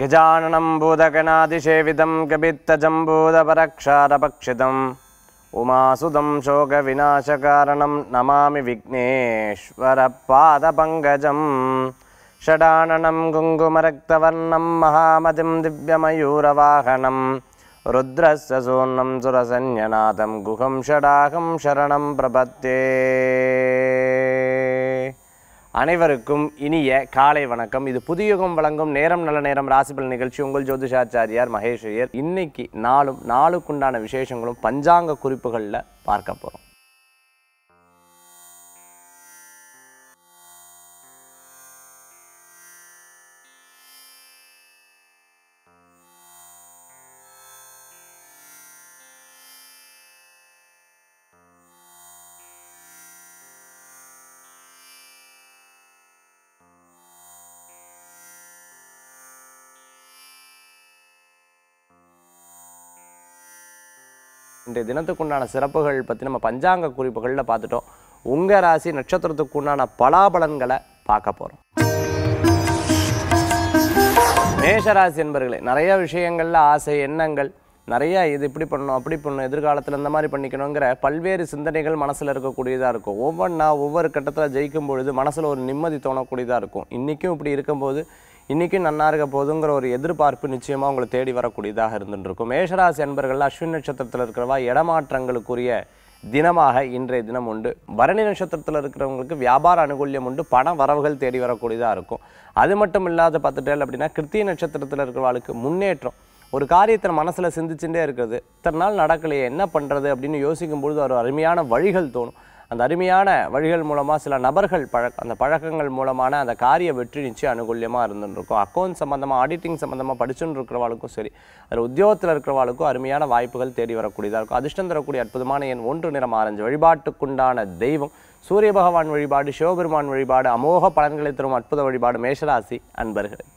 गजाननं भूतगणादिसेवितं कपित्तजम्बूदपरक्षारपक्षितम् उमासुदं शोकविनाशकारणं नमामि विघ्नेश्वरपादपङ्कजं षडाननं कुङ्कुमरक्तवर्णं महामतिं दिव्यमयूरवाहनं रुद्रस्य सूर्णं सुरसन्यनाथं गुहं षडाहं शरणं प्रपत्ये அனைவருக்கும் இனிய காலை வணக்கம் இது புதியுகம் வழங்கும் நேரம் நல்ல நேரம் ராசிபல் நிகழ்ச்சி உங்கள் ஜோதிஷாச்சாரியார் மகேஷ் ஐயர் இன்னைக்கு நாளும் நாளுக்குண்டான விசேஷங்களும் பஞ்சாங்க குறிப்புகளில் பார்க்க போகிறோம் இன்றைய தினத்துக்குண்டான சிறப்புகள் பற்றி நம்ம பஞ்சாங்க குறிப்புகளில் பார்த்துட்டோம் உங்கள் ராசி நட்சத்திரத்துக்கு உண்டான பலாபலன்களை பார்க்க போகிறோம் மேஷராசி என்பர்களே நிறைய விஷயங்களில் ஆசை எண்ணங்கள் நிறைய இது இப்படி பண்ணணும் அப்படி பண்ணணும் எதிர்காலத்தில் இந்த மாதிரி பண்ணிக்கணுங்கிற பல்வேறு சிந்தனைகள் மனசில் இருக்கக்கூடியதாக இருக்கும் ஒவ்வொன்றா ஒவ்வொரு கட்டத்தில் ஜெயிக்கும் பொழுது மனசில் ஒரு நிம்மதி தோணக்கூடியதாக இருக்கும் இன்றைக்கும் இப்படி இருக்கும்போது இன்றைக்கும் நன்னா இருக்க போதுங்கிற ஒரு எதிர்பார்ப்பு நிச்சயமாக உங்களை தேடி வரக்கூடியதாக இருந்துட்டு இருக்கும் மேஷராசி அன்பர்கள் அஸ்வின் நட்சத்திரத்தில் இருக்கிறவா இடமாற்றங்களுக்குரிய தினமாக இன்றைய தினம் உண்டு பரணி நட்சத்திரத்தில் இருக்கிறவங்களுக்கு வியாபார அனுகூல்யம் உண்டு பண வரவுகள் தேடி வரக்கூடியதாக இருக்கும் அது மட்டும் இல்லாத பார்த்துட்டேன் அப்படின்னா கிருத்திய நட்சத்திரத்தில் இருக்கிறவாளுக்கு முன்னேற்றம் ஒரு காரியத்தை மனசில் சிந்திச்சுட்டே இருக்கிறது இத்தனை நாள் நடக்கலையே என்ன பண்ணுறது அப்படின்னு யோசிக்கும் பொழுது ஒரு அருமையான வழிகள் தோணும் அந்த அருமையான வழிகள் மூலமாக சில நபர்கள் பழக்க அந்த பழக்கங்கள் மூலமான அந்த காரிய வெற்றி நிச்சயம் அனுகூல்யமாக இருந்துருக்கும் அக்கௌண்ட் சம்மந்தமாக ஆடிட்டிங் சம்மந்தமாக படிச்சுன்னு இருக்கிறவாளுக்கும் சரி அதில் உத்தியோகத்தில் இருக்கிறவாளுக்கும் அருமையான வாய்ப்புகள் தேடி வரக்கூடியதாக இருக்கும் அதிர்ஷ்டம் தரக்கூடிய அற்புதமான எண் ஒன்று நிறம் ஆரஞ்சு வழிபாட்டுக்குண்டான தெய்வம் சூரிய பகவான் வழிபாடு சிவபெருமான் வழிபாடு அமோக பலன்களை தரும் அற்புத வழிபாடு மேஷராசி அன்பர்களுக்கு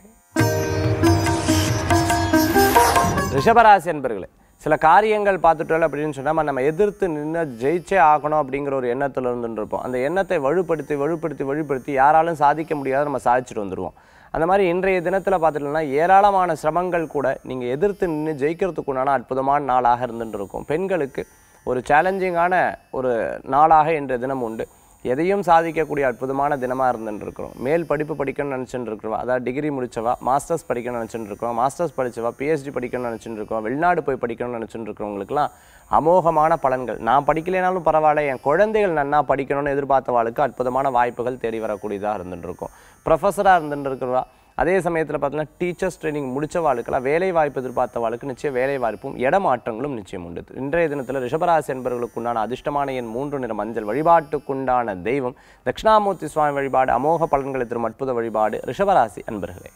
ரிஷபராசி அன்பர்களே சில காரியங்கள் பார்த்துட்டோம் அப்படின்னு சொன்னால் நம்ம எதிர்த்து நின்று ஜெயிச்சே ஆகணும் அப்படிங்கிற ஒரு எண்ணத்தில் இருந்துட்டு இருப்போம் அந்த எண்ணத்தை வலுப்படுத்தி வலுப்படுத்தி வலுப்படுத்தி யாராலும் சாதிக்க முடியாத நம்ம சாதிச்சுட்டு வந்துடுவோம் அந்த மாதிரி இன்றைய தினத்தில் பார்த்துட்டோம்னா ஏராளமான சிரமங்கள் கூட நீங்கள் எதிர்த்து நின்று ஜெயிக்கிறதுக்குண்டான அற்புதமான நாளாக இருந்துட்டு இருக்கும் பெண்களுக்கு ஒரு சேலஞ்சிங்கான ஒரு நாளாக இன்றைய தினம் உண்டு எதையும் சாதிக்கக்கூடிய அற்புதமான தினமாக இருந்துட்டு இருக்கிறோம் மேல் படிப்பு படிக்கணும்னு நினச்சிட்டு இருக்கிறோம் அதாவது டிகிரி முடிச்சவா மாஸ்டர்ஸ் படிக்கணும்னு நினச்சிட்டு இருக்கோம் மாஸ்டர்ஸ் படிச்சவா பிஹெச்டி படிக்கணும்னு நினச்சிட்டு இருக்கோம் வெளிநாடு போய் படிக்கணும்னு நினச்சிட்டு இருக்கிறவங்களுக்குலாம் அமோகமான பலன்கள் நான் படிக்கலைனாலும் பரவாயில்ல என் குழந்தைகள் நன்னா படிக்கணும்னு எதிர்பார்த்தவாளுக்கு அற்புதமான வாய்ப்புகள் தேடி வரக்கூடியதாக இருந்துட்டு இருக்கும் ப்ரொஃபஸராக இருந்துட்டு இருக்கிறவா அதே சமயத்தில் பார்த்தீங்கன்னா டீச்சர்ஸ் ட்ரைனிங் முடிச்சவாளுக்கெல்லாம் வேலை வாய்ப்பு எதிர்பார்த்தவாளுக்கு நிச்சயம் வேலை வாய்ப்பும் இடமாற்றங்களும் நிச்சயம் உண்டு இன்றைய தினத்தில் ரிஷபராசி என்பவர்களுக்கு உண்டான அதிர்ஷ்டமான எண் மூன்று நிற மஞ்சள் வழிபாட்டுக்குண்டான தெய்வம் தட்சிணாமூர்த்தி சுவாமி வழிபாடு அமோக பலன்களை தரும் அற்புத வழிபாடு ரிஷபராசி அன்பர்களே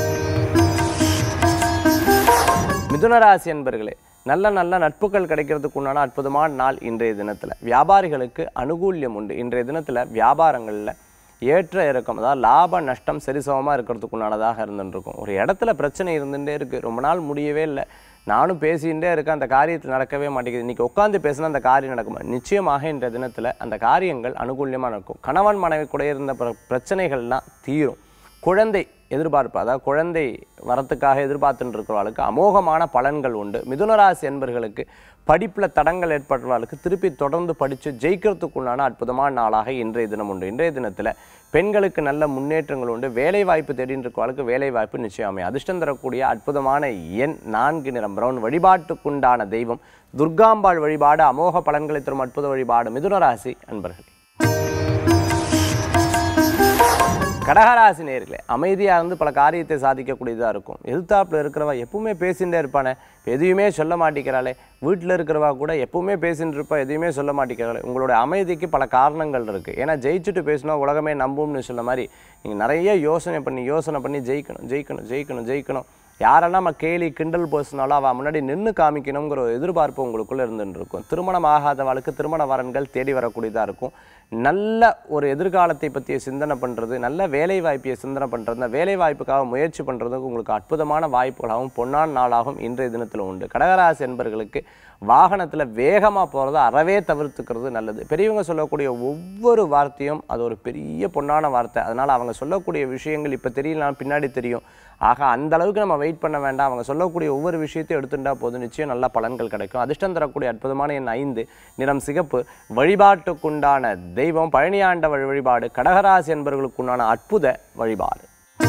மிதுனராசி அன்பர்களே நல்ல நல்ல நட்புகள் கிடைக்கிறதுக்கு உண்டான அற்புதமான நாள் இன்றைய தினத்தில் வியாபாரிகளுக்கு அனுகூல்யம் உண்டு இன்றைய தினத்தில் வியாபாரங்களில் ஏற்ற இறக்கம் அதாவது லாப நஷ்டம் சரிசமமாக இருக்கிறதுக்குண்டானதாக இருந்துருக்கும் ஒரு இடத்துல பிரச்சனை இருந்துகிட்டே இருக்குது ரொம்ப நாள் முடியவே இல்லை நானும் பேசிகிட்டே இருக்கேன் அந்த காரியத்தில் நடக்கவே மாட்டேங்குது இன்றைக்கி உட்காந்து பேசினா அந்த காரியம் நடக்குமா நிச்சயமாக இன்றைய தினத்தில் அந்த காரியங்கள் அனுகூல்யமாக நடக்கும் கணவன் மனைவி கூட இருந்த பிர- பிரச்சனைகள்லாம் தீரும் குழந்தை எதிர்பார்ப்பு அதாவது குழந்தை வரத்துக்காக எதிர்பார்த்துட்டு இருக்கிறவர்களுக்கு அமோகமான பலன்கள் உண்டு மிதுனராசி என்பர்களுக்கு படிப்பில் தடங்கள் ஏற்படுறவர்களுக்கு திருப்பி தொடர்ந்து படித்து ஜெயிக்கிறதுக்குள்ளான அற்புதமான நாளாக இன்றைய தினம் உண்டு இன்றைய தினத்தில் பெண்களுக்கு நல்ல முன்னேற்றங்கள் உண்டு வேலை வாய்ப்பு தேடிட்டு இருக்கிறவர்களுக்கு வேலை வாய்ப்பு நிச்சயம் அமையும் அதிர்ஷ்டம் தரக்கூடிய அற்புதமான எண் நான்கு நிறம் பிரவுன் வழிபாட்டுக்குண்டான தெய்வம் துர்காம்பாள் வழிபாடு அமோக பலன்களை தரும் அற்புத வழிபாடு மிதுனராசி அன்பர்களே கடகராசி நேர்களே அமைதியாக இருந்து பல காரியத்தை சாதிக்கக்கூடியதாக இருக்கும் எதிர்த்தாப்புல இருக்கிறவா எப்பவுமே பேசிகிட்டே இருப்பானே இப்ப எதையுமே சொல்ல மாட்டேங்கிறாளே வீட்டில் இருக்கிறவா கூட எப்பவுமே பேசிட்டு இருப்பா எதையுமே சொல்ல மாட்டேங்கிறாளே உங்களோட அமைதிக்கு பல காரணங்கள் இருக்குது ஏன்னா ஜெயிச்சுட்டு பேசினா உலகமே நம்பும்னு சொன்ன மாதிரி நீங்கள் நிறைய யோசனை பண்ணி யோசனை பண்ணி ஜெயிக்கணும் ஜெயிக்கணும் ஜெயிக்கணும் ஜெயிக்கணும் யாரெல்லாம் நம்ம கேலி கிண்டல் பேசினாலும் அவள் முன்னாடி நின்று காமிக்கணுங்கிற ஒரு எதிர்பார்ப்பு உங்களுக்குள்ளே இருந்துட்டு இருக்கும் திருமணம் ஆகாதவளுக்கு திருமண வரன்கள் தேடி வரக்கூடியதாக இருக்கும் நல்ல ஒரு எதிர்காலத்தை பற்றிய சிந்தனை பண்ணுறது நல்ல வேலை வாய்ப்பை சிந்தனை பண்ணுறது அந்த வேலை வாய்ப்புக்காக முயற்சி பண்ணுறதுக்கு உங்களுக்கு அற்புதமான வாய்ப்புகளாகவும் பொன்னான நாளாகவும் இன்றைய தினத்தில் உண்டு கடகராசி என்பர்களுக்கு வாகனத்தில் வேகமாக போகிறத அறவே தவிர்த்துக்கிறது நல்லது பெரியவங்க சொல்லக்கூடிய ஒவ்வொரு வார்த்தையும் அது ஒரு பெரிய பொன்னான வார்த்தை அதனால் அவங்க சொல்லக்கூடிய விஷயங்கள் இப்போ தெரியலாம் பின்னாடி தெரியும் ஆக அந்த அளவுக்கு நம்ம வெயிட் பண்ண வேண்டாம் அவங்க சொல்லக்கூடிய ஒவ்வொரு விஷயத்தையும் எடுத்துட்டா போதும் நிச்சயம் நல்ல பலன்கள் கிடைக்கும் அதிர்ஷ்டம் தரக்கூடிய அற்புதமான எண் ஐந்து நிறம் சிகப்பு வழிபாட்டுக்குண்டான தெய்வம் பழனியாண்ட வழிபாடு கடகராசி என்பவர்களுக்குண்டான அற்புத வழிபாடு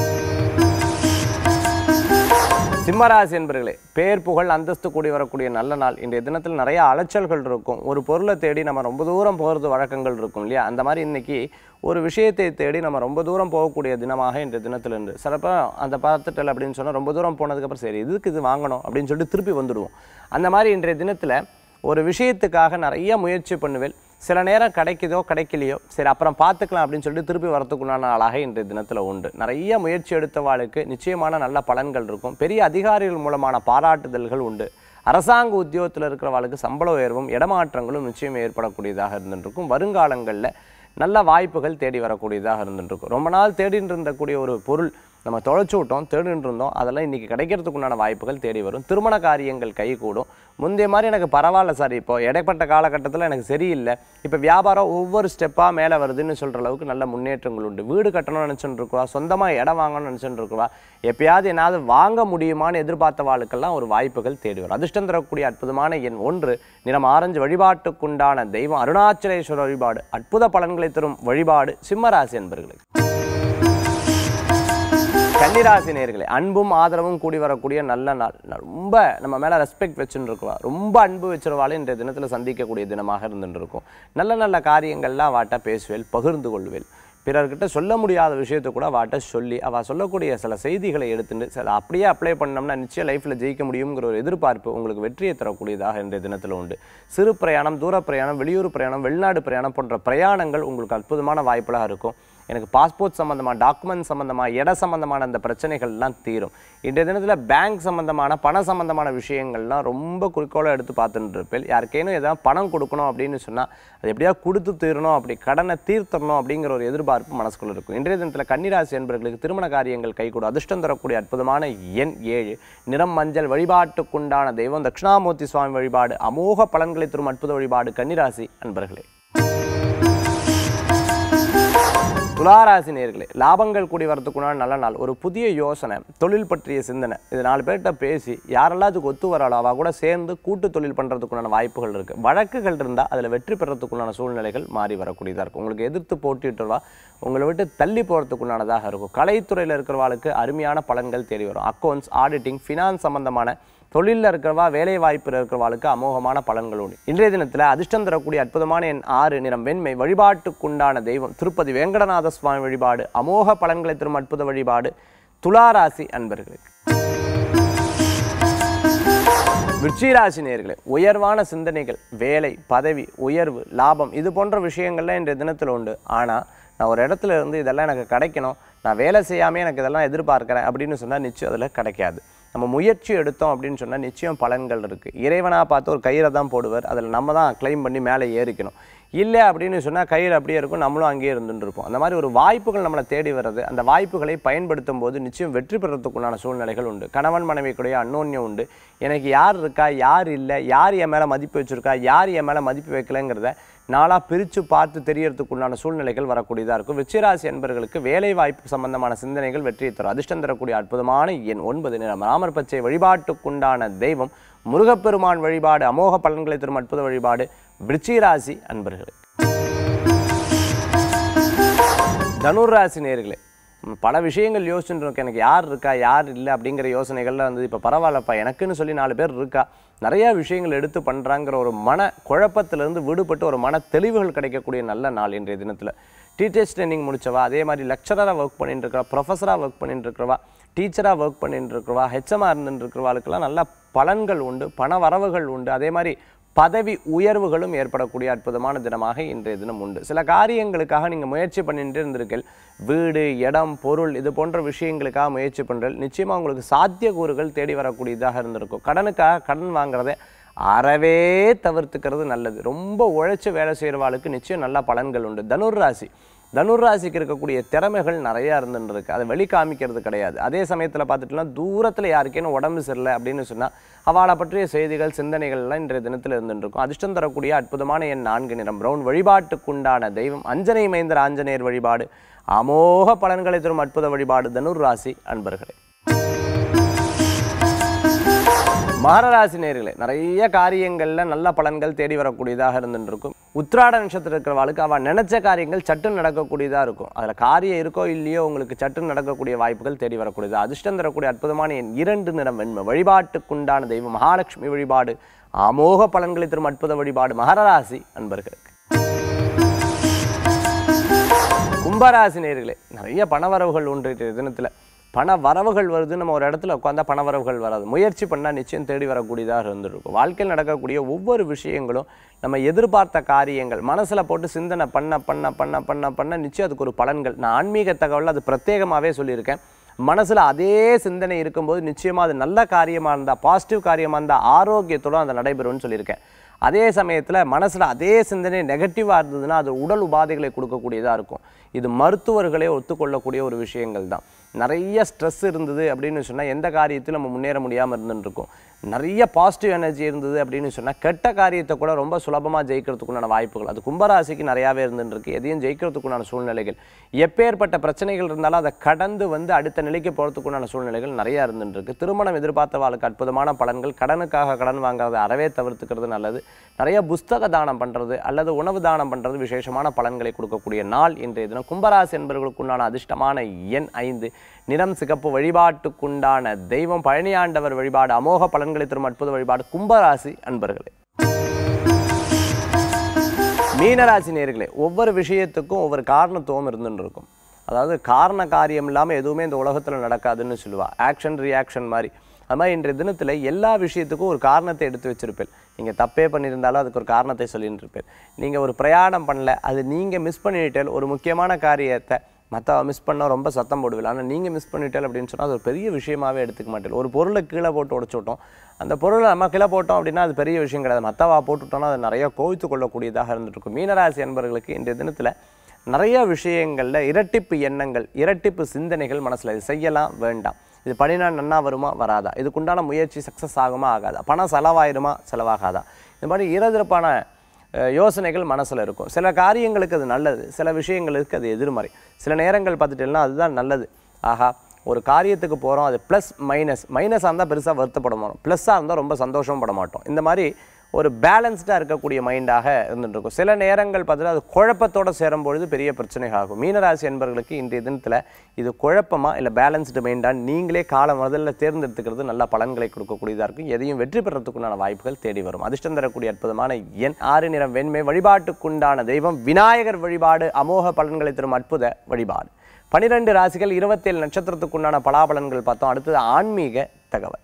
சிம்மராசி என்பர்களே பேர் புகழ் அந்தஸ்து கூடி வரக்கூடிய நல்ல நாள் இன்றைய தினத்தில் நிறைய அலைச்சல்கள் இருக்கும் ஒரு பொருளை தேடி நம்ம ரொம்ப தூரம் போகிறது வழக்கங்கள் இருக்கும் இல்லையா அந்த மாதிரி இன்னைக்கு ஒரு விஷயத்தை தேடி நம்ம ரொம்ப தூரம் போகக்கூடிய தினமாக இன்றைய தினத்தில் இருந்து சிலப்போ அந்த பார்த்துட்டல் அப்படின்னு சொன்னால் ரொம்ப தூரம் போனதுக்கப்புறம் சரி இதுக்கு இது வாங்கணும் அப்படின்னு சொல்லிட்டு திருப்பி வந்துடுவோம் அந்த மாதிரி இன்றைய தினத்தில் ஒரு விஷயத்துக்காக நிறைய முயற்சி பண்ணுவேன் சில நேரம் கிடைக்குதோ கிடைக்கலையோ சரி அப்புறம் பார்த்துக்கலாம் அப்படின்னு சொல்லிட்டு திருப்பி வரத்துக்குண்டான ஆளாக இன்றைய தினத்தில் உண்டு நிறைய முயற்சி எடுத்தவாளுக்கு நிச்சயமான நல்ல பலன்கள் இருக்கும் பெரிய அதிகாரிகள் மூலமான பாராட்டுதல்கள் உண்டு அரசாங்க உத்தியோகத்தில் இருக்கிறவாளுக்கு சம்பள உயர்வும் இடமாற்றங்களும் நிச்சயம் ஏற்படக்கூடியதாக இருந்துருக்கும் வருங்காலங்களில் நல்ல வாய்ப்புகள் தேடி வரக்கூடியதாக இருந்துருக்கும் ரொம்ப நாள் தேடிட்டு இருந்தக்கூடிய ஒரு பொருள் நம்ம தொலைச்சு விட்டோம் தேடிட்டு இருந்தோம் அதெல்லாம் இன்றைக்கி கிடைக்கிறதுக்குண்டான வாய்ப்புகள் தேடி வரும் திருமண காரியங்கள் கைகூடும் முந்தைய மாதிரி எனக்கு பரவாயில்ல சார் இப்போ இடைப்பட்ட காலகட்டத்தில் எனக்கு சரியில்லை இப்போ வியாபாரம் ஒவ்வொரு ஸ்டெப்பாக மேலே வருதுன்னு சொல்கிற அளவுக்கு நல்ல முன்னேற்றங்கள் உண்டு வீடு கட்டணும்னு நினச்சிட்டு இருக்குவா சொந்தமாக இடம் வாங்கணும்னு நினச்சிட்டு இருக்குவா எப்பயாவது என்னாவது வாங்க முடியுமான்னு எதிர்பார்த்த வாழ்க்கெல்லாம் ஒரு வாய்ப்புகள் தேடி வரும் அதிர்ஷ்டம் தரக்கூடிய அற்புதமான எண் ஒன்று நிறம் ஆரஞ்சு வழிபாட்டுக்குண்டான தெய்வம் அருணாச்சலேஸ்வரர் வழிபாடு அற்புத பலன்களை தரும் வழிபாடு சிம்மராசி என்பர்களுக்கு கன்னிராசி நேர்களே அன்பும் ஆதரவும் கூடி வரக்கூடிய நல்ல நாள் நான் ரொம்ப நம்ம மேலே ரெஸ்பெக்ட் வச்சுன்னு இருக்கவா ரொம்ப அன்பு வச்சிருவாள் இன்றைய தினத்தில் சந்திக்கக்கூடிய தினமாக இருந்துட்டு இருக்கும் நல்ல நல்ல காரியங்கள்லாம் வாட்ட பேசுவேல் பகிர்ந்து கொள்வேல் பிறர்கிட்ட சொல்ல முடியாத விஷயத்தை கூட வாட்ட சொல்லி அவள் சொல்லக்கூடிய சில செய்திகளை எடுத்துட்டு சில அப்படியே அப்ளை பண்ணோம்னா நிச்சயம் லைஃப்பில் ஜெயிக்க முடியுங்கிற ஒரு எதிர்பார்ப்பு உங்களுக்கு வெற்றியை தரக்கூடியதாக இன்றைய தினத்தில் உண்டு சிறு பிரயாணம் தூர பிரயாணம் வெளியூர் பிரயாணம் வெளிநாடு பிரயாணம் போன்ற பிரயாணங்கள் உங்களுக்கு அற்புதமான வாய்ப்புகளாக இருக்கும் எனக்கு பாஸ்போர்ட் சம்மந்தமாக டாக்குமெண்ட் சம்மந்தமாக இட சம்மந்தமான அந்த பிரச்சனைகள்லாம் தீரும் இன்றைய தினத்தில் பேங்க் சம்மந்தமான பண சம்மந்தமான விஷயங்கள்லாம் ரொம்ப குறிக்கோளாக எடுத்து பார்த்துட்டு இருப்பேன் யாருக்கேனும் எதாவது பணம் கொடுக்கணும் அப்படின்னு சொன்னால் அது எப்படியா கொடுத்து தீரணும் அப்படி கடனை தீர்த்தரணும் அப்படிங்கிற ஒரு எதிர்பார்ப்பு மனசுக்குள்ள இருக்கும் இன்றைய தினத்தில் கன்னிராசி என்பவர்களுக்கு திருமண காரியங்கள் கைகூடும் அதிர்ஷ்டம் தரக்கூடிய அற்புதமான எண் ஏழு நிறம் மஞ்சள் வழிபாட்டுக்குண்டான தெய்வம் தட்சிணாமூர்த்தி சுவாமி வழிபாடு அமோக பலன்களை தரும் அற்புத வழிபாடு கன்னிராசி அன்பர்களே துளாராசி நேர்களே லாபங்கள் கூடி வரதுக்குண்டான நல்ல நாள் ஒரு புதிய யோசனை தொழில் பற்றிய சிந்தனை இது நாலு பேர்கிட்ட பேசி யாரெல்லாம் அதுக்கு ஒத்து வராளோ அவ கூட சேர்ந்து கூட்டு தொழில் பண்ணுறதுக்குண்டான வாய்ப்புகள் இருக்குது வழக்குகள் இருந்தால் அதில் வெற்றி பெறத்துக்குண்டான சூழ்நிலைகள் மாறி வரக்கூடியதாக இருக்கும் உங்களுக்கு எதிர்த்து போட்டிட்டுவா உங்களை விட்டு தள்ளி போகிறதுக்குண்டானதாக இருக்கும் கலைத்துறையில் இருக்கிறவாளுக்கு அருமையான பலன்கள் தேடி வரும் அக்கௌண்ட்ஸ் ஆடிட்டிங் ஃபினான்ஸ் சம்பந்தமான தொழிலில் இருக்கிறவா வேலை வாய்ப்பில் இருக்கிறவாளுக்கு அமோகமான பலன்கள் உண்டு இன்றைய தினத்தில் அதிர்ஷ்டம் தரக்கூடிய அற்புதமான எண் ஆறு நிறம் வெண்மை வழிபாட்டுக்குண்டான தெய்வம் திருப்பதி வேங்கடநாத சுவாமி வழிபாடு அமோக பலன்களை தரும் அற்புத வழிபாடு துளாராசி அன்பர்களுக்கு விருச்சிராசி நேர்களே உயர்வான சிந்தனைகள் வேலை பதவி உயர்வு லாபம் இது போன்ற விஷயங்கள்லாம் இன்றைய தினத்தில் உண்டு ஆனால் நான் ஒரு இடத்துல இருந்து இதெல்லாம் எனக்கு கிடைக்கணும் நான் வேலை செய்யாமல் எனக்கு இதெல்லாம் எதிர்பார்க்குறேன் அப்படின்னு சொன்னால் நிச்சயம் அதில் கிடைக்காது நம்ம முயற்சி எடுத்தோம் அப்படின்னு சொன்னால் நிச்சயம் பலன்கள் இருக்குது இறைவனாக பார்த்து ஒரு கயிறை தான் போடுவார் அதில் நம்ம தான் க்ளைம் பண்ணி மேலே ஏறிக்கணும் இல்லை அப்படின்னு சொன்னால் கயிறு அப்படியே இருக்கும் நம்மளும் அங்கேயே இருந்துட்டு இருப்போம் அந்த மாதிரி ஒரு வாய்ப்புகள் நம்மளை தேடி வர்றது அந்த வாய்ப்புகளை பயன்படுத்தும் போது நிச்சயம் வெற்றி பெறத்துக்குண்டான சூழ்நிலைகள் உண்டு கணவன் மனைவிக்குடைய அன்னோன்யம் உண்டு எனக்கு யார் இருக்கா யார் இல்லை யார் என் மேலே மதிப்பு வச்சுருக்கா யார் என் மேலே மதிப்பு வைக்கலைங்கிறத நாளாக பிரித்து பார்த்து தெரியறதுக்குண்டான சூழ்நிலைகள் வரக்கூடியதாக இருக்கும் விச்சிராசி என்பர்களுக்கு வேலை வாய்ப்பு சம்பந்தமான சிந்தனைகள் வெற்றியை தரும் அதிர்ஷ்டம் தரக்கூடிய அற்புதமான எண் ஒன்பது நிறம் ராமர் பச்சை வழிபாட்டுக்குண்டான தெய்வம் முருகப்பெருமான் வழிபாடு அமோக பலன்களை தரும் அற்புத வழிபாடு விருச்சிராசி அன்பர்கள் தனுராசி நேர்களே ம், பல விஷயங்கள் யோசிச்சுட்டு இருக்கேன் எனக்கு யார் இருக்கா யார் இல்லை அப்படிங்கிற யோசனைகள்லாம் வந்து இப்போ பரவாயில்லப்பா எனக்குன்னு சொல்லி நாலு பேர் இருக்கா நிறைய விஷயங்கள் எடுத்து பண்ணுறாங்கிற ஒரு மன குழப்பத்திலிருந்து விடுபட்டு ஒரு மன தெளிவுகள் கிடைக்கக்கூடிய நல்ல நாள் இன்றைய தினத்தில் டீச்சர்ஸ் ட்ரைனிங் முடிச்சவா அதே மாதிரி லெக்சராக ஒர்க் பண்ணிட்டு இருக்கிறவா ப்ரொஃபஸராக ஒர்க் பண்ணிட்டு இருக்கிறவா டீச்சராக ஒர்க் பண்ணிட்டு இருக்கிறவா ஹெச்எம்ஆர் இருந்துட்டு இருக்கிறவாளுக்கெல்லாம் நல்ல பலன்கள் உண்டு பண வரவுகள் உண்டு அதே மாதிரி பதவி உயர்வுகளும் ஏற்படக்கூடிய அற்புதமான தினமாக இன்றைய தினம் உண்டு சில காரியங்களுக்காக நீங்கள் முயற்சி பண்ணிட்டு இருந்திருக்கீர்கள் வீடு இடம் பொருள் இது போன்ற விஷயங்களுக்காக முயற்சி பண்ணுறீர்கள் நிச்சயமாக உங்களுக்கு சாத்தியக்கூறுகள் தேடி வரக்கூடியதாக இருந்திருக்கும் கடனுக்காக கடன் வாங்குறதை அறவே தவிர்த்துக்கிறது நல்லது ரொம்ப உழைச்சி வேலை செய்கிறவாளுக்கு நிச்சயம் நல்ல பலன்கள் உண்டு தனுர் ராசி தனுர் ராசிக்கு இருக்கக்கூடிய திறமைகள் நிறையா இருந்துன்னு இருக்கு அதை வெளி காமிக்கிறது கிடையாது அதே சமயத்தில் பார்த்துட்டுனா தூரத்தில் யாருக்கேனும் உடம்பு சரியில்லை அப்படின்னு சொன்னால் அவளை பற்றிய செய்திகள் சிந்தனைகள்லாம் இன்றைய தினத்தில் இருந்துட்டு இருக்கும் அதிர்ஷ்டம் தரக்கூடிய அற்புதமான என் நான்கு நிறம் பிரவுன் வழிபாட்டுக்குண்டான தெய்வம் அஞ்சனை மைந்தர் ஆஞ்சநேயர் வழிபாடு அமோக பலன்களை தரும் அற்புத வழிபாடு தனுர் ராசி அன்பர்களே மகராசி நேர்களே நிறைய காரியங்கள்ல நல்ல பலன்கள் தேடி வரக்கூடியதாக இருந்துட்டு இருக்கும் உத்திராட நட்சத்திரம் இருக்கிறவாளுக்கு அவள் நினைச்ச காரியங்கள் சட்டுன்னு நடக்கக்கூடியதாக இருக்கும் அதில் காரியம் இருக்கோ இல்லையோ உங்களுக்கு சட்டுன்னு நடக்கக்கூடிய வாய்ப்புகள் தேடி வரக்கூடியது அதிர்ஷ்டம் தரக்கூடிய அற்புதமான என் இரண்டு நிறம் வெண்மை வழிபாட்டுக்குண்டான தெய்வம் மகாலட்சுமி வழிபாடு அமோக பலன்களை தரும் அற்புத வழிபாடு மகராசி அன்பர்களுக்கு கும்பராசி நேர்களே நிறைய பணவரவுகள் உண்டு இன்றைய தினத்தில் பண வரவுகள் வருது நம்ம ஒரு இடத்துல உட்காந்தா பண வரவுகள் வராது முயற்சி பண்ணால் நிச்சயம் தேடி வரக்கூடியதாக இருந்திருக்கும் வாழ்க்கையில் நடக்கக்கூடிய ஒவ்வொரு விஷயங்களும் நம்ம எதிர்பார்த்த காரியங்கள் மனசில் போட்டு சிந்தனை பண்ண பண்ண பண்ண பண்ண பண்ண நிச்சயம் அதுக்கு ஒரு பலன்கள் நான் ஆன்மீக தகவலில் அது பிரத்யேகமாகவே சொல்லியிருக்கேன் மனசில் அதே சிந்தனை இருக்கும்போது நிச்சயமாக அது நல்ல காரியமாக இருந்தால் பாசிட்டிவ் காரியமாக இருந்தால் ஆரோக்கியத்தோடு அந்த நடைபெறும்னு சொல்லியிருக்கேன் அதே சமயத்தில் மனசில் அதே சிந்தனை நெகட்டிவாக இருந்ததுன்னா அது உடல் உபாதைகளை கொடுக்கக்கூடியதாக இருக்கும் இது மருத்துவர்களே ஒத்துக்கொள்ளக்கூடிய ஒரு விஷயங்கள் தான் நிறைய ஸ்ட்ரெஸ் இருந்தது அப்படின்னு சொன்னால் எந்த காரியத்திலும் நம்ம முன்னேற முடியாமல் இருந்துருக்கும் நிறைய பாசிட்டிவ் எனர்ஜி இருந்தது அப்படின்னு சொன்னால் கெட்ட காரியத்தை கூட ரொம்ப சுலபமாக ஜெயிக்கிறதுக்குண்டான வாய்ப்புகள் அது கும்பராசிக்கு நிறையாவே இருந்துருக்கு எதையும் ஜெயிக்கிறதுக்குண்டான சூழ்நிலைகள் எப்பேற்பட்ட பிரச்சனைகள் இருந்தாலும் அதை கடந்து வந்து அடுத்த நிலைக்கு போகிறதுக்குண்டான சூழ்நிலைகள் நிறையா இருந்துருக்கு திருமணம் எதிர்பார்த்தவாளுக்கு அற்புதமான பலன்கள் கடனுக்காக கடன் வாங்குறதை அறவே தவிர்த்துக்கிறது நல்லது நிறைய புஸ்தக தானம் பண்ணுறது அல்லது உணவு தானம் பண்ணுறது விசேஷமான பலன்களை கொடுக்கக்கூடிய நாள் இன்றைய தினம் கும்பராசி என்பவர்களுக்குண்டான அதிர்ஷ்டமான எண் ஐந்து நிறம் சிகப்பு வழிபாட்டுக்குண்டான தெய்வம் பழனியாண்டவர் வழிபாடு அமோக பலன்களை தரும் அற்புத வழிபாடு கும்பராசி அன்பர்களே மீனராசி நேர்களே ஒவ்வொரு விஷயத்துக்கும் ஒவ்வொரு காரணத்துவம் இருந்துன்னு இருக்கும் அதாவது காரண காரியம் இல்லாமல் எதுவுமே இந்த உலகத்தில் நடக்காதுன்னு சொல்லுவா ஆக்ஷன் ரியாக்ஷன் மாதிரி அது மாதிரி இன்றைய தினத்தில் எல்லா விஷயத்துக்கும் ஒரு காரணத்தை எடுத்து வச்சிருப்பேன் நீங்கள் தப்பே பண்ணியிருந்தாலும் அதுக்கு ஒரு காரணத்தை சொல்லிட்டு இருப்பேன் நீங்கள் ஒரு பிரயாணம் பண்ணல அது நீங்கள் மிஸ் பண்ணிட்டேல் ஒரு முக்கியமான காரியத்தை மற்ற மிஸ் பண்ணால் ரொம்ப சத்தம் போடுவில்லை ஆனால் நீங்கள் மிஸ் பண்ணிட்டேல் அப்படின்னு சொன்னால் அது ஒரு பெரிய விஷயமாவே எடுத்துக்க மாட்டேன் ஒரு பொருளை கீழே போட்டு உடச்சு விட்டோம் அந்த பொருளை நம்ம கீழே போட்டோம் அப்படின்னா அது பெரிய விஷயம் கிடையாது மற்றவா போட்டுவிட்டோம்னா அது நிறைய கோவித்து கொள்ளக்கூடியதாக இருந்துட்டு இருக்கும் மீனராசி அன்பர்களுக்கு இன்றைய தினத்தில் நிறைய விஷயங்களில் இரட்டிப்பு எண்ணங்கள் இரட்டிப்பு சிந்தனைகள் மனசில் இது செய்யலாம் வேண்டாம் இது பண்ணினா நன்னா வருமா வராதா இதுக்குண்டான முயற்சி சக்ஸஸ் ஆகுமா ஆகாதா பணம் செலவாயிருமா செலவாகாதா இந்த மாதிரி இரதிரப்பான அஹ், யோசனைகள் மனசில் இருக்கும் சில காரியங்களுக்கு அது நல்லது சில விஷயங்களுக்கு அது எதிர்மறை சில நேரங்கள் பார்த்துட்டேன்னா அதுதான் நல்லது ஆஹா ஒரு காரியத்துக்கு போகிறோம் அது ப்ளஸ் மைனஸ் மைனஸாக இருந்தால் பெருசாக வருத்தப்பட மாட்டோம் ப்ளஸ்ஸாக இருந்தால் ரொம்ப சந்தோஷம் பட மாட்டோம் இந்த மாதிரி ஒரு பேலன்ஸ்டாக இருக்கக்கூடிய மைண்டாக இருந்துட்டு இருக்கும் சில நேரங்கள் பார்த்தீங்கன்னா அது குழப்பத்தோடு சேரும்பொழுது பெரிய பிரச்சனை ஆகும் மீனராசி என்பவர்களுக்கு இன்றைய தினத்தில் இது குழப்பமா இல்லை பேலன்ஸ்டு மைண்டாக நீங்களே காலம் முதல்ல தேர்ந்தெடுத்துக்கிறது நல்ல பலன்களை கொடுக்கக்கூடியதாக இருக்கும் எதையும் வெற்றி பெறத்துக்குண்டான வாய்ப்புகள் தேடி வரும் அதிர்ஷ்டம் தரக்கூடிய அற்புதமான எண் ஆறு நிறம் வெண்மை வழிபாட்டுக்குண்டான தெய்வம் விநாயகர் வழிபாடு அமோக பலன்களை தரும் அற்புத வழிபாடு பனிரெண்டு ராசிகள் இருபத்தேழு நட்சத்திரத்துக்குண்டான பலாபலன்கள் பார்த்தோம் அடுத்தது ஆன்மீக தகவல்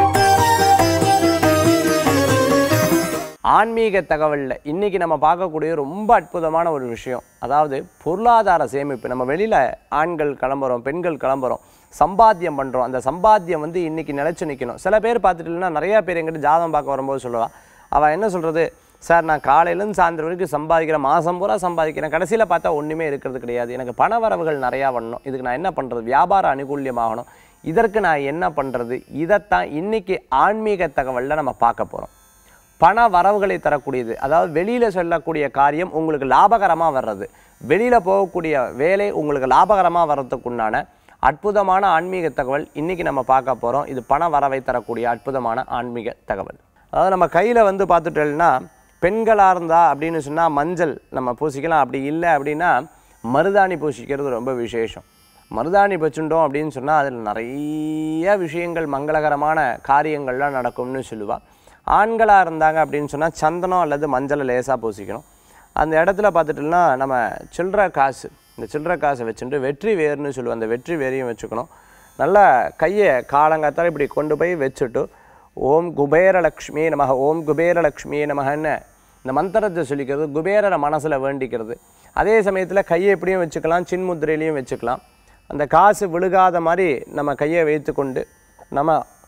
ஆன்மீக தகவலில் இன்றைக்கி நம்ம பார்க்கக்கூடிய ரொம்ப அற்புதமான ஒரு விஷயம் அதாவது பொருளாதார சேமிப்பு நம்ம வெளியில் ஆண்கள் கிளம்புறோம் பெண்கள் கிளம்புறோம் சம்பாத்தியம் பண்ணுறோம் அந்த சம்பாத்தியம் வந்து இன்றைக்கி நிலச்சி நிற்கணும் சில பேர் பார்த்துட்டுனா நிறையா பேர் எங்கிட்ட ஜாதகம் பார்க்க வரும்போது சொல்லுவாள் அவள் என்ன சொல்கிறது சார் நான் காலையிலேருந்து சாயந்தரம் வரைக்கும் சம்பாதிக்கிறேன் மாதம் பூரா சம்பாதிக்கிறேன் கடைசியில் பார்த்தா ஒன்றுமே இருக்கிறது கிடையாது எனக்கு பண வரவுகள் நிறையா வரணும் இதுக்கு நான் என்ன பண்ணுறது வியாபார அனுகூல்யமாகணும் இதற்கு நான் என்ன பண்ணுறது இதைத்தான் இன்றைக்கி ஆன்மீக தகவலில் நம்ம பார்க்க போகிறோம் பண வரவுகளை தரக்கூடியது அதாவது வெளியில் சொல்லக்கூடிய காரியம் உங்களுக்கு லாபகரமாக வர்றது வெளியில் போகக்கூடிய வேலை உங்களுக்கு லாபகரமாக வர்றதுக்குண்டான அற்புதமான ஆன்மீக தகவல் இன்றைக்கி நம்ம பார்க்க போகிறோம் இது பண வரவை தரக்கூடிய அற்புதமான ஆன்மீக தகவல் அதாவது நம்ம கையில் வந்து பார்த்துட்டோம்னா பெண்களாக இருந்தால் அப்படின்னு சொன்னால் மஞ்சள் நம்ம பூசிக்கலாம் அப்படி இல்லை அப்படின்னா மருதாணி பூசிக்கிறது ரொம்ப விசேஷம் மருதாணி வச்சுட்டோம் அப்படின்னு சொன்னால் அதில் நிறைய விஷயங்கள் மங்களகரமான காரியங்கள்லாம் நடக்கும்னு சொல்லுவாள் ஆண்களாக இருந்தாங்க அப்படின்னு சொன்னால் சந்தனம் அல்லது மஞ்சளை லேசாக பூசிக்கணும் அந்த இடத்துல பார்த்துட்டோம்னா நம்ம சில்லற காசு இந்த சில்லற காசை வச்சுட்டு வெற்றி வேர்னு சொல்லுவோம் அந்த வெற்றி வேரையும் வச்சுக்கணும் நல்லா கையை காலங்காத்தால இப்படி கொண்டு போய் வச்சுட்டு ஓம் குபேரலக்ஷ்மி நமக ஓம் குபேரலக்ஷ்மி நமகன்னு இந்த மந்திரத்தை சொல்லிக்கிறது குபேரரை மனசில் வேண்டிக்கிறது அதே சமயத்தில் கையை எப்படியும் வச்சுக்கலாம் சின்முத்திரையிலையும் வச்சுக்கலாம் அந்த காசு விழுகாத மாதிரி நம்ம கையை வைத்துக்கொண்டு நம்ம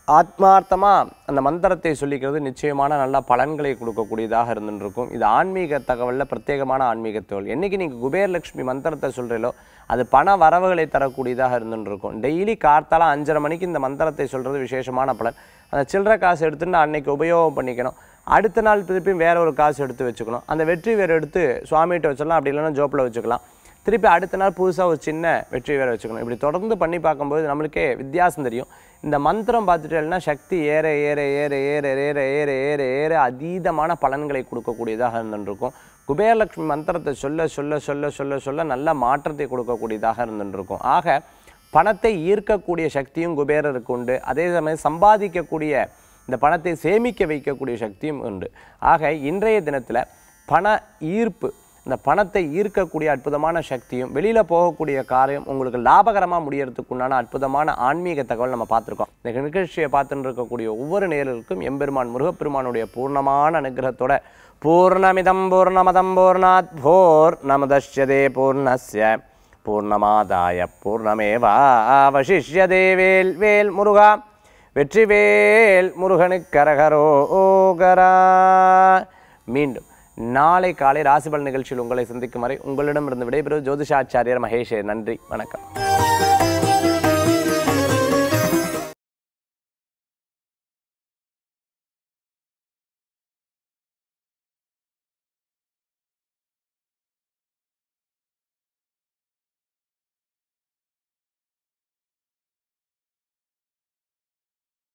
ஆத்மார்த்தமாக அந்த மந்திரத்தை சொல்லிக்கிறது நிச்சயமான நல்ல பலன்களை கொடுக்கக்கூடியதாக இருந்துருக்கும் இது ஆன்மீக தகவலில் பிரத்யேகமான ஆன்மீக தகவல் என்னைக்கு நீங்கள் குபேரலட்சுமி மந்திரத்தை சொல்கிறீங்களோ அது பண வரவுகளை தரக்கூடியதாக இருந்துருக்கும் டெய்லி கார்த்தால அஞ்சரை மணிக்கு இந்த மந்திரத்தை சொல்கிறது விசேஷமான பலன் அந்த சில்லறை காசு எடுத்துட்டு அன்னைக்கு உபயோகம் பண்ணிக்கணும் அடுத்த நாள் திருப்பியும் வேற ஒரு காசு எடுத்து வச்சுக்கணும் அந்த வெற்றி வேறு எடுத்து சுவாமிகிட்ட வச்சிடலாம் அப்படி இல்லைன்னா ஜோப்பில் வச்சுக்கலாம் திருப்பி அடுத்த நாள் புதுசாக ஒரு சின்ன வெற்றி வேற வச்சுக்கணும் இப்படி தொடர்ந்து பண்ணி பார்க்கும்போது நம்மளுக்கே வித்தியாசம் தெரியும் இந்த மந்திரம் பார்த்துட்டேன்னா சக்தி ஏற ஏற ஏற ஏற ஏற ஏற ஏற ஏற அதீதமான பலன்களை கொடுக்கக்கூடியதாக இருந்துருக்கும் குபேரலட்சுமி மந்திரத்தை சொல்ல சொல்ல சொல்ல சொல்ல சொல்ல நல்ல மாற்றத்தை கொடுக்கக்கூடியதாக இருந்துருக்கும் ஆக பணத்தை ஈர்க்கக்கூடிய சக்தியும் குபேரருக்கு உண்டு அதே சமயம் சம்பாதிக்கக்கூடிய இந்த பணத்தை சேமிக்க வைக்கக்கூடிய சக்தியும் உண்டு ஆக இன்றைய தினத்தில் பண ஈர்ப்பு இந்த பணத்தை ஈர்க்கக்கூடிய அற்புதமான சக்தியும் வெளியில் போகக்கூடிய காரியம் உங்களுக்கு லாபகரமாக முடியறதுக்கு உண்டான அற்புதமான ஆன்மீக தகவல் நம்ம பார்த்துருக்கோம் இந்த நிகழ்ச்சியை பார்த்துட்டு இருக்கக்கூடிய ஒவ்வொரு நேயர்களுக்கும் எம்பெருமான் முருகப்பெருமானுடைய பூர்ணமான அனுகிரகத்தோட பூர்ணமிதம் பூர்ணமதம் பூர்ணாத் போர் நமதஷ்யதே பூர்ணஸ்ய பூர்ணமாதாய பூர்ணமேவாவசிஷ்யதே வேல் வேல் முருகா வெற்றிவேல் முருகனுக்கு கரகரோகரா மீண்டும் நாளை காலை ராசிபல் நிகழ்ச்சியில் உங்களை சந்திக்கும் வரை உங்களிடமிருந்து விடைபெறுவது ஜோதிஷாச்சாரியர் மகேஷே நன்றி வணக்கம்